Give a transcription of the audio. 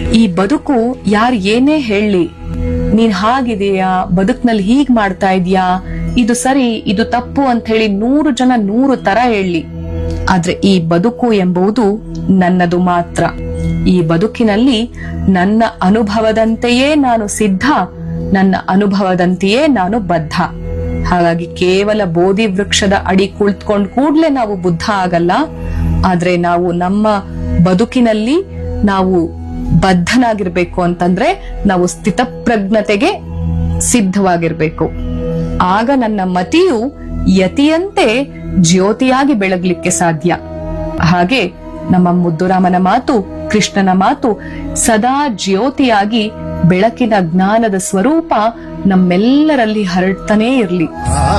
ಈ ಬದುಕು ಯಾರು ಏನೇ ಹೇಳಿ ನೀನ್ ಹಾಗಿದೆಯಾ ಬದುಕ್ನಲ್ಲಿ ಹೀಗ್ ಮಾಡ್ತಾ ಇದೀಯಾ ಇದು ಸರಿ ಇದು ತಪ್ಪು ಅಂತ ಹೇಳಿ ನೂರು ಜನ ನೂರು ತರ ಹೇಳಿ ಆದ್ರೆ ಈ ಬದುಕು ಎಂಬುದು ನನ್ನದು ಮಾತ್ರ ಈ ಬದುಕಿನಲ್ಲಿ ನನ್ನ ಅನುಭವದಂತೆಯೇ ನಾನು ಸಿದ್ಧ ನನ್ನ ಅನುಭವದಂತೆಯೇ ನಾನು ಬದ್ಧ ಹಾಗಾಗಿ ಕೇವಲ ಬೋಧಿ ವೃಕ್ಷದ ಅಡಿ ಕುಳಿತುಕೊಂಡ್ ಕೂಡ್ಲೆ ನಾವು ಬುದ್ಧ ಆಗಲ್ಲ ಆದ್ರೆ ನಾವು ನಮ್ಮ ಬದುಕಿನಲ್ಲಿ ನಾವು ಬದ್ಧನಾಗಿರ್ಬೇಕು ಅಂತಂದ್ರೆ ನಾವು ಸ್ಥಿತಪ್ರಜ್ಞತೆಗೆ ಸಿದ್ಧವಾಗಿರ್ಬೇಕು ಆಗ ನನ್ನ ಮತಿಯು ಯತಿಯಂತೆ ಜ್ಯೋತಿಯಾಗಿ ಬೆಳಗ್ಲಿಕ್ಕೆ ಸಾಧ್ಯ ಹಾಗೆ ನಮ್ಮ ಮುದ್ದುರಾಮನ ಮಾತು ಕೃಷ್ಣನ ಮಾತು ಸದಾ ಜ್ಯೋತಿಯಾಗಿ ಬೆಳಕಿನ ಜ್ಞಾನದ ಸ್ವರೂಪ ನಮ್ಮೆಲ್ಲರಲ್ಲಿ ಹರಡ್ತಾನೇ ಇರ್ಲಿ